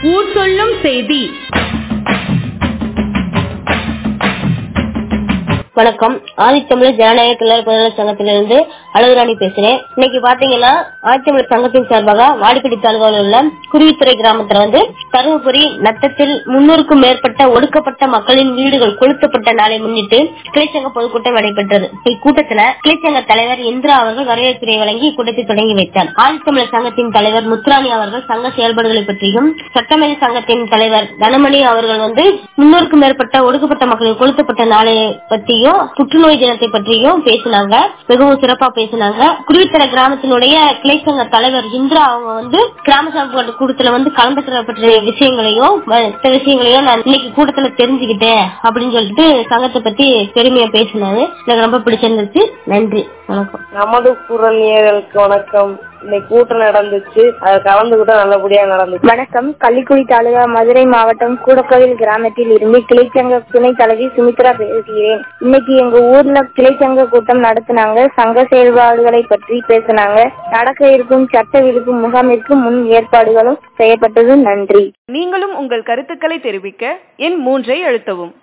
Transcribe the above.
ஊர் சொல்லும் செய்தி வணக்கம் ஆதித்தமிழர் ஜனநாயக கிளர் பொதுநல சங்கத்திலிருந்து அழகுராணி பேசுறேன் இன்னைக்கு பாத்தீங்கன்னா ஆதித்தமிழர் சங்கத்தின் சார்பாக வாடிப்பட்டி தாலுகாவில் உள்ள குருவித்துறை கிராமத்துல வந்து தருமபுரி நத்தத்தில் முன்னூறுக்கும் மேற்பட்ட ஒடுக்கப்பட்ட மக்களின் வீடுகள் கொளுத்தப்பட்ட நாளை முன்னிட்டு கிளைச்சங்க பொதுக்கூட்டம் நடைபெற்றது இக்கூட்டத்துல கிளைச்சங்க தலைவர் இந்திரா அவர்கள் வரவேற்புரை வழங்கி இக்கூட்டத்தை தொடங்கி வைத்தார் ஆதித்தமிழர் சங்கத்தின் தலைவர் முத்துராணி அவர்கள் சங்க செயல்பாடுகளை பற்றியும் சட்டமேதை சங்கத்தின் தலைவர் தனமணி அவர்கள் வந்து முன்னூறுக்கும் மேற்பட்ட ஒடுக்கப்பட்ட மக்களின் கொளுத்தப்பட்ட நாளை பற்றியும் புற்றுநோய் தினத்தை பற்றியும் பேசினாங்க மிகவும் சிறப்பா பேசினாங்க குருவித்தர கிராமத்தினுடைய கிளைச்சங்க தலைவர் இந்திரா அவங்க வந்து கிராம சபை கூட்டத்துல வந்து கலந்துக்கிற பற்றிய விஷயங்களையும் மற்ற விஷயங்களையும் நான் இன்னைக்கு கூட்டத்துல தெரிஞ்சுக்கிட்டேன் அப்படின்னு சொல்லிட்டு சங்கத்தை பத்தி பெருமையா பேசினாரு எனக்கு ரொம்ப பிடிச்சிருந்துச்சு நன்றி வணக்கம் நமது குரல் நேயர்களுக்கு வணக்கம் இன்னைக்கு கூட்டம் நடந்துச்சு அது கலந்துகிட்ட நல்லபடியா நடந்துச்சு வணக்கம் கள்ளிக்குடி தாலுகா மதுரை மாவட்டம் கூடக்கோவில் கிராமத்தில் இருந்து கிளைச்சங்க துணை தலைவி சுமித்ரா பேசுகிறேன் இன்னைக்கு எங்க ஊர்ல கிளைச்சங்க கூட்டம் நடத்தினாங்க சங்க செயல்பாடுகளை பற்றி பேசினாங்க நடக்க இருக்கும் சட்ட விழிப்பு முகாமிற்கு முன் ஏற்பாடுகளும் செய்யப்பட்டது நன்றி நீங்களும் உங்கள் கருத்துக்களை தெரிவிக்க எண் மூன்றை அழுத்தவும்